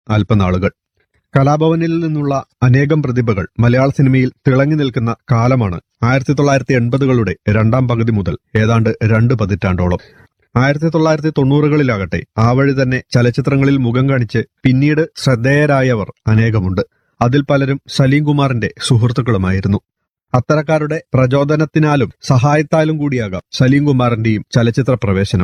അല്പനാളുകൾ കലാഭവനിൽ നിന്നുള്ള അനേകം പ്രതിഭകൾ മലയാള സിനിമയിൽ തിളങ്ങി നിൽക്കുന്ന കാലമാണ് ആയിരത്തി തൊള്ളായിരത്തി എൺപതുകളുടെ രണ്ടാം പകുതി മുതൽ ഏതാണ്ട് രണ്ട് പതിറ്റാണ്ടോളം ആയിരത്തി തൊള്ളായിരത്തി തൊണ്ണൂറുകളിലാകട്ടെ ആ വഴി തന്നെ ചലച്ചിത്രങ്ങളിൽ മുഖം കാണിച്ച് പിന്നീട് ശ്രദ്ധേയരായവർ അനേകമുണ്ട് അതിൽ പലരും സലീം കുമാറിന്റെ സുഹൃത്തുക്കളുമായിരുന്നു അത്തരക്കാരുടെ പ്രചോദനത്തിനാലും സഹായത്താലും കൂടിയാകാം സലീം കുമാറിന്റെയും ചലച്ചിത്ര പ്രവേശനം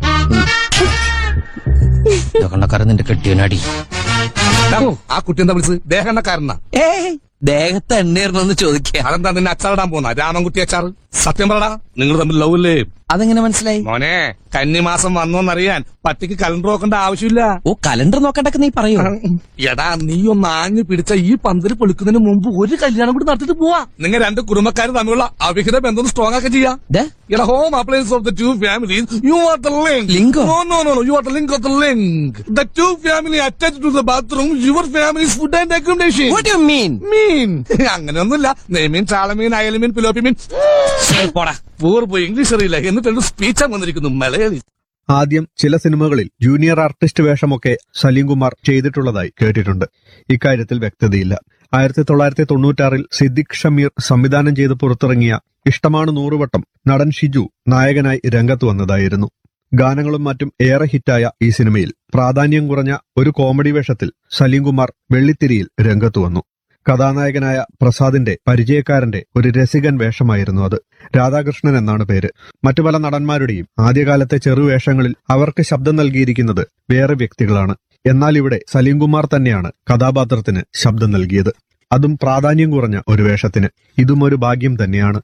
കണ്ണക്കാരൻ നിന്റെ കെട്ടിയനടി ആ കുട്ടി എന്താ വിളിച്ചത് ദേഹണ്ണക്കാരനാ ഏയ് ദേഹത്ത് എണ്ണീർന്നെന്ന് ചോദിക്കുക അതെന്താ നിന്നെ അച്ചാറിടാൻ പോന്ന രാമൻകുട്ടി അച്ചാർ സത്യം പറടാ നിങ്ങൾ തമ്മിൽ ലവ് അല്ലേ അതെങ്ങനെ മനസ്സിലായി മോനെ കന്നിമാസം വന്നോന്നറിയാൻ പട്ടിക്ക് കലണ്ടർ നോക്കേണ്ട ആവശ്യമില്ല ഓ കലണ്ടർ നോക്കണ്ടൊക്കെ നീ പറയൂ എടാ നീ ഒന്ന് ആഞ്ഞു പിടിച്ച ഈ പന്തല് പൊളിക്കുന്നതിന് മുമ്പ് ഒരു കല്യാണം കൂടി നടത്തിട്ട് പോവാ നിങ്ങൾ രണ്ട് കുടുംബക്കാർ തമ്മിലുള്ള അവിഹിത ബന്ധം സ്ട്രോങ് ആക്കി ചെയ്യാം ദേ, എടാ home appliance of the two families you are the link Link oh? No no no no you are the link of the link the two family attach to the bathroom your families food and accommodation what do you mean? മീൻ അങ്ങനെയൊന്നുമില്ല നെയ്മീൻ ചാളമീൻ അയലമീൻ പിലോപ്പിമീൻ പോടാ പൂർവ്വ English അറിയില്ല എന്നിട്ട് സ്പീച്ചാ വന്നിരിക്കുന്നു മലയാളി ആദ്യം ചില സിനിമകളിൽ ജൂനിയർ ആർട്ടിസ്റ്റ് വേഷമൊക്കെ സലീം കുമാർ ചെയ്തിട്ടുള്ളതായി കേട്ടിട്ടുണ്ട് ഇക്കാര്യത്തിൽ വ്യക്തതയില്ല ആയിരത്തി തൊള്ളായിരത്തി തൊണ്ണൂറ്റാറിൽ സിദ്ദിഖ് ഷമീർ സംവിധാനം ചെയ്ത് പുറത്തിറങ്ങിയ ഇഷ്ടമാണ് നൂറുവട്ടം നടൻ ഷിജു നായകനായി രംഗത്ത് വന്നതായിരുന്നു ഗാനങ്ങളും മറ്റും ഏറെ ഹിറ്റായ ഈ സിനിമയിൽ പ്രാധാന്യം കുറഞ്ഞ ഒരു കോമഡി വേഷത്തിൽ സലീം കുമാർ വെള്ളിത്തിരിയിൽ രംഗത്ത് വന്നു കഥാനായകനായ പ്രസാദിന്റെ പരിചയക്കാരന്റെ ഒരു രസികൻ വേഷമായിരുന്നു അത് രാധാകൃഷ്ണൻ എന്നാണ് പേര് മറ്റു പല നടന്മാരുടെയും ആദ്യകാലത്തെ ചെറുവേഷങ്ങളിൽ അവർക്ക് ശബ്ദം നൽകിയിരിക്കുന്നത് വേറെ വ്യക്തികളാണ് എന്നാൽ ഇവിടെ സലീം കുമാർ തന്നെയാണ് കഥാപാത്രത്തിന് ശബ്ദം നൽകിയത് അതും പ്രാധാന്യം കുറഞ്ഞ ഒരു വേഷത്തിന് ഇതും ഒരു ഭാഗ്യം തന്നെയാണ്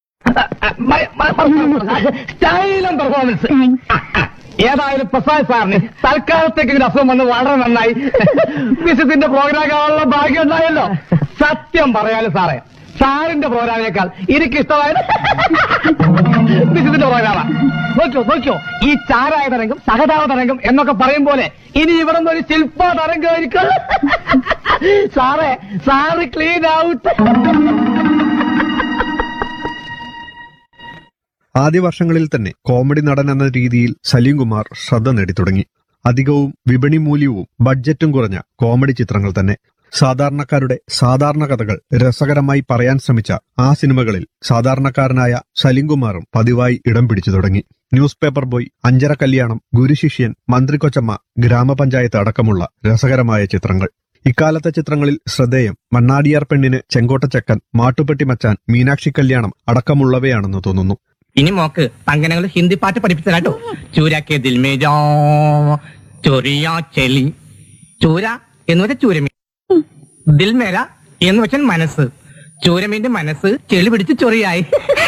സ്റ്റൈലും പെർഫോമൻസ് ഏതായാലും പ്രസാദ് സാറിന് തൽക്കാലത്തേക്ക് ഒരു അസുഖം വന്ന് വളരെ നന്നായി വിശുദ്ധിന്റെ പ്രോഗ്രാം കാണാനുള്ള ഭാഗ്യം ഉണ്ടായല്ലോ സത്യം പറയാലോ സാറേ സാറിന്റെ പ്രോഗ്രാമിനേക്കാൾ എനിക്ക് ഇഷ്ടമായത് വിശുദ്ധിന്റെ പ്രോഗ്രാമാ നോക്കിയോ നോക്കിയോ ഈ ചാരായ തരംഗം സഹതാപ തരംഗം എന്നൊക്കെ പറയും പോലെ ഇനി ഇവിടെ നിന്ന് ഒരു ശില്പ തരംഗമായിരിക്കും സാറേ സാറ് ക്ലീൻ ഔട്ട് ആദ്യ വർഷങ്ങളിൽ തന്നെ കോമഡി നടൻ എന്ന രീതിയിൽ സലീം കുമാർ ശ്രദ്ധ നേടിത്തുടങ്ങി അധികവും വിപണി മൂല്യവും ബഡ്ജറ്റും കുറഞ്ഞ കോമഡി ചിത്രങ്ങൾ തന്നെ സാധാരണക്കാരുടെ സാധാരണ കഥകൾ രസകരമായി പറയാൻ ശ്രമിച്ച ആ സിനിമകളിൽ സാധാരണക്കാരനായ സലീം കുമാറും പതിവായി ഇടം പിടിച്ചു തുടങ്ങി ന്യൂസ് പേപ്പർ ബോയ് അഞ്ചര കല്യാണം ഗുരുശിഷ്യൻ മന്ത്രിക്കൊച്ചമ്മ ഗ്രാമപഞ്ചായത്ത് അടക്കമുള്ള രസകരമായ ചിത്രങ്ങൾ ഇക്കാലത്തെ ചിത്രങ്ങളിൽ ശ്രദ്ധേയം മണ്ണാടിയാർ പെണ്ണിന് ചെങ്കോട്ടച്ചക്കൻ മാട്ടുപ്പെട്ടി മച്ചാൻ മീനാക്ഷി കല്യാണം അടക്കമുള്ളവയാണെന്ന് തോന്നുന്നു ഇനി മോക്ക് തങ്കനങ്ങൾ ഹിന്ദി പാട്ട് പഠിപ്പിച്ചതാട്ടോ ചൂരാക്കെ ദിൽമേ ജോ ചൊറിയാ ചെലി ചൂര എന്ന് വെച്ചാൽ ചൂരമീൻ ദിൽമേര എന്ന് വെച്ചാൽ മനസ്സ് ചൂരമീന്റെ മനസ്സ് ചെളി പിടിച്ച് ചൊറിയായി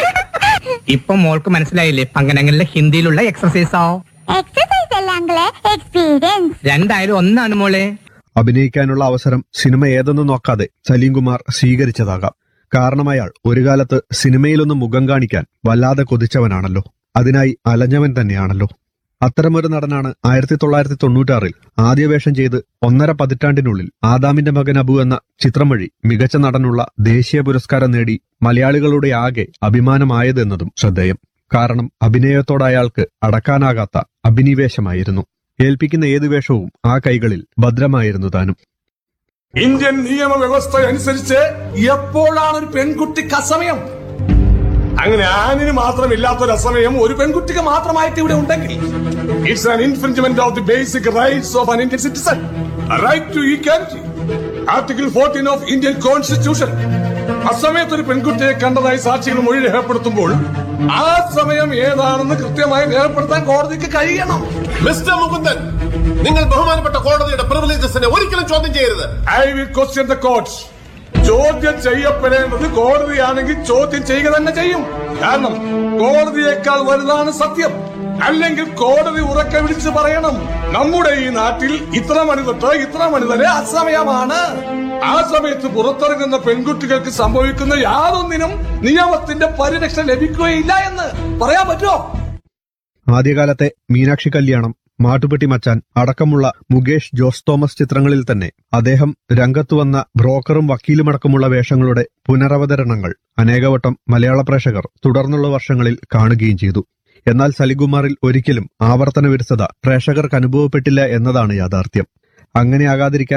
ഇപ്പൊ മോൾക്ക് മനസ്സിലായില്ലേ പങ്കനങ്ങളിലെ ഹിന്ദിയിലുള്ള എക്സസൈസോ എക്സസൈസ് അല്ല അങ്കിളെ എക്സ്പീരിയൻസ് രണ്ടായാലും ഒന്നാണ് മോളെ അഭിനയിക്കാനുള്ള അവസരം സിനിമ ഏതെന്ന് നോക്കാതെ സലീം കുമാർ സ്വീകരിച്ചതാകാം കാരണം അയാൾ ഒരു കാലത്ത് സിനിമയിലൊന്ന് മുഖം കാണിക്കാൻ വല്ലാതെ കൊതിച്ചവനാണല്ലോ അതിനായി അലഞ്ഞവൻ തന്നെയാണല്ലോ അത്തരമൊരു നടനാണ് ആയിരത്തി തൊള്ളായിരത്തി തൊണ്ണൂറ്റാറിൽ ആദ്യ വേഷം ചെയ്ത് ഒന്നര പതിറ്റാണ്ടിനുള്ളിൽ ആദാമിന്റെ മകൻ അബു എന്ന ചിത്രം വഴി മികച്ച നടനുള്ള ദേശീയ പുരസ്കാരം നേടി മലയാളികളുടെ ആകെ അഭിമാനമായതെന്നതും ശ്രദ്ധേയം കാരണം അഭിനയത്തോട് അയാൾക്ക് അടക്കാനാകാത്ത അഭിനിവേശമായിരുന്നു ഏൽപ്പിക്കുന്ന ഏതു വേഷവും ആ കൈകളിൽ ഭദ്രമായിരുന്നു താനും ഇന്ത്യൻ നിയമവ്യവസ്ഥ അനുസരിച്ച് എപ്പോഴാണ് ഒരു പെൺകുട്ടിക്ക് അസമയം അങ്ങനെ ആണിന് മാത്രമില്ലാത്തൊരു അസമയം ഒരു പെൺകുട്ടിക്ക് മാത്രമായിട്ട് ഇവിടെ ഉണ്ടെങ്കിൽ it's an infringement of the basic rights of an Indian citizen right to equality article fourteen of Indian constitution അസമയത്ത് ഒരു പെൺകുട്ടിയെ കണ്ടതായി സാക്ഷികൾ മൊഴി രേഖപ്പെടുത്തുമ്പോൾ ആ സമയം ഏതാണെന്ന് കൃത്യമായി രേഖപ്പെടുത്താൻ കോടതിക്ക് കഴിയണം മിസ്റ്റർ മുകുന്ദൻ നിങ്ങൾ ബഹുമാനപ്പെട്ട കോടതിയുടെ പ്രിവിലേജസിനെ ഒരിക്കലും ചോദ്യം ചെയ്യരുത് I will question the court ചോദ്യം ചെയ്യപ്പെടേണ്ടത് കോടതിയാണെങ്കിൽ ചോദ്യം ചെയ്യുക തന്നെ ചെയ്യും കാരണം കോടതിയേക്കാൾ വലുതാണ് സത്യം അല്ലെങ്കിൽ കോടതി ഉറക്കെ വിളിച്ച് പറയണം നമ്മുടെ ഈ നാട്ടിൽ ഇത്ര മണി തൊട്ട് ഇത്ര മണി വരെ അസമയമാണ് ആ സമയത്ത് പുറത്തിറങ്ങുന്ന പെൺകുട്ടികൾക്ക് സംഭവിക്കുന്ന യാതൊന്നിനും നിയമത്തിന്റെ പരിരക്ഷ ലഭിക്കുകയില്ല എന്ന് പറയാൻ പറ്റുമോ ആദ്യകാലത്തെ മീനാക്ഷി കല്യാണം മാട്ടുപെട്ടി മച്ചാൻ അടക്കമുള്ള മുകേഷ് ജോസ് തോമസ് ചിത്രങ്ങളിൽ തന്നെ അദ്ദേഹം രംഗത്തു വന്ന ബ്രോക്കറും വക്കീലുമടക്കമുള്ള വേഷങ്ങളുടെ പുനരവതരണങ്ങൾ അനേകവട്ടം മലയാള പ്രേക്ഷകർ തുടർന്നുള്ള വർഷങ്ങളിൽ കാണുകയും ചെയ്തു എന്നാൽ സലികുമാറിൽ ഒരിക്കലും ആവർത്തന വിരസത പ്രേക്ഷകർക്ക് അനുഭവപ്പെട്ടില്ല എന്നതാണ് യാഥാർത്ഥ്യം അങ്ങനെ ആകാതിരിക്കാൻ